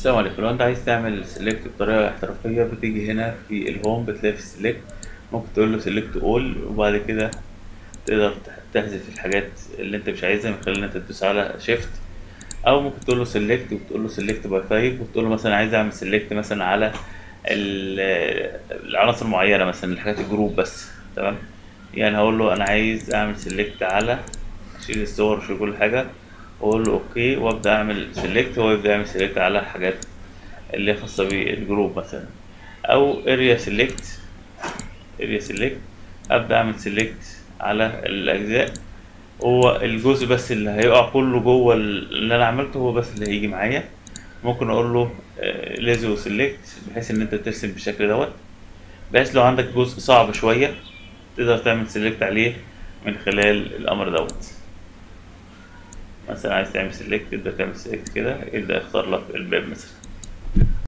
السلام عليكم لو انت عايز تعمل سيلكت بطريقه احترافيه بتيجي هنا في الهوم بتلاقي في سيلكت ممكن تقول له سيلكت اول وبعد كده تقدر تحذف الحاجات اللي انت مش عايزها من خلال ان انت تدوس على شيفت او ممكن تقول له سيلكت وتقول له سيلكت باي تايب وتقول له مثلا عايز اعمل سيلكت مثلا على ال- العناصر معينه مثلا الحاجات الجروب بس تمام يعني هقول له انا عايز اعمل سيلكت على اشيل الصور اشيل كل حاجه واقول له اوكي وابدا اعمل سيلكت هو يبدا يعمل سيلكت على الحاجات اللي هي خاصه بالجروب مثلا او اريا سيلكت اريا سيلكت ابدا اعمل سيلكت على الاجزاء هو الجزء بس اللي هيقع كله جوه اللي انا عملته هو بس اللي هيجي معايا ممكن اقول له لازو سيلكت بحيث ان انت ترسم بالشكل دوت بحيث لو عندك جزء صعب شويه تقدر تعمل سيلكت عليه من خلال الامر دوت مثلا عايز تعمل سيلكت تبدا تعمل سيلكت كده يبدا يختار لك الباب مثلا